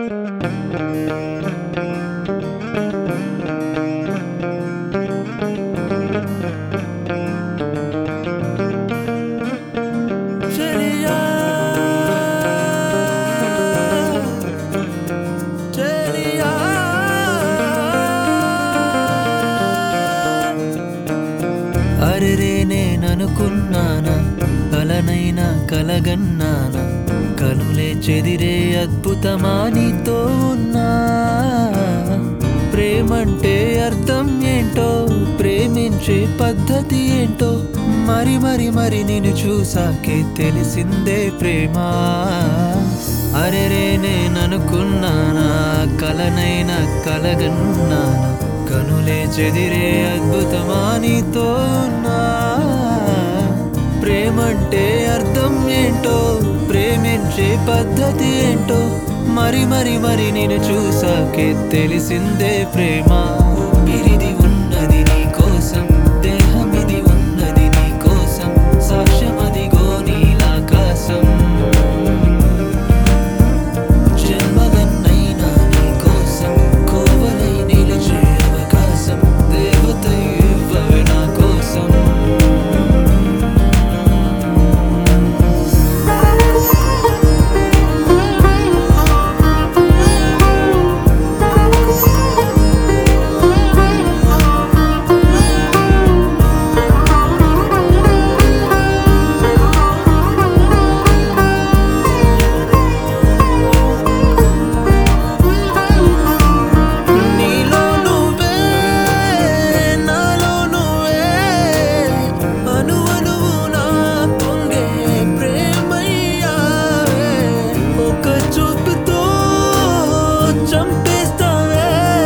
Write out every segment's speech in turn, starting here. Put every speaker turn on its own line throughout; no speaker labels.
చెలియా చెలియా అరెరే నేననుకున్నానా కలనైనా కలగన్నానా కనులే చెదిరే అద్భుతమా నీతో ఉన్నా ప్రేమంటే అర్థం ఏంటో ప్రేమించే పద్ధతి ఏంటో మరి మరి మరి నేను చూసాకే తెలిసిందే ప్రేమ అరెరే నేననుకున్నానా కలనైనా కలగన్నానా కనులే చెదిరే అద్భుతమా నీతో ఉన్నా ప్రేమంటే అర్థం ఏంటో ప్రేమించే పద్ధతి ఏంటో మరి మరి మరి నేను చూసాకే తెలిసిందే ప్రేమ ఊపిరిది ఉన్నది నీ కోసం దేహమిది ఉన్నది నీ కోసం సాక్ష్యమదిగో నీలాకాశం జన్మలన్నైనా నీ కోసం కోవలై నిలిచే అవకాశం దేవత ఇవ్వవే నా కోసం నీలో నువ్వే నాలో నువ్వే అను అణువు నా పొంగే ప్రేమయ్యావే ఒక చూపుతో చంపేస్తావే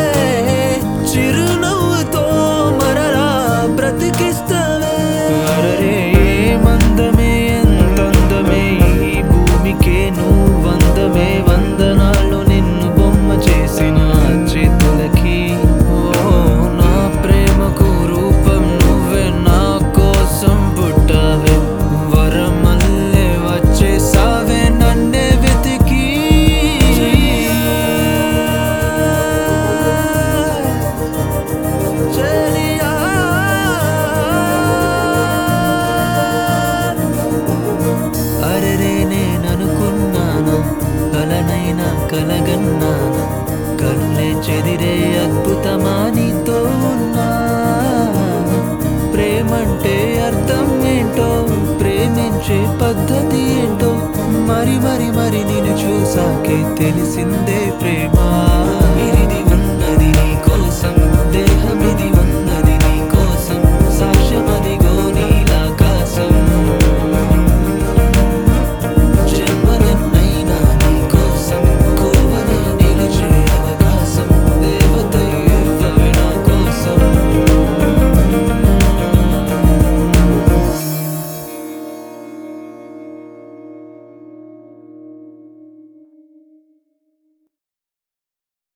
చిరునవ్వుతో మరలా బ్రతికిస్తావే అరరే మందమే ఎంతందమే ఈ భూమికే నువ్వందమే వందనాలు నిన్ను బొమ్మ చేసిన చేతులకి ఓ నా ప్రేమకు రూపం నువ్వే నా కోసం పుట్టావే వరమల్లే వచ్చేసావే నన్నే వెతికి చెలియా అరెరే నేననుకున్నానా కలనైనా కలగన్నానా కనులే చెదిరే అద్భుతమా నీతో ఉన్నా ప్రేమంటే అర్థం ఏంటో ప్రేమించే పద్ధతి ఏంటో మరి మరి మరి నేను చూసాకే తెలిసిందే ప్రేమ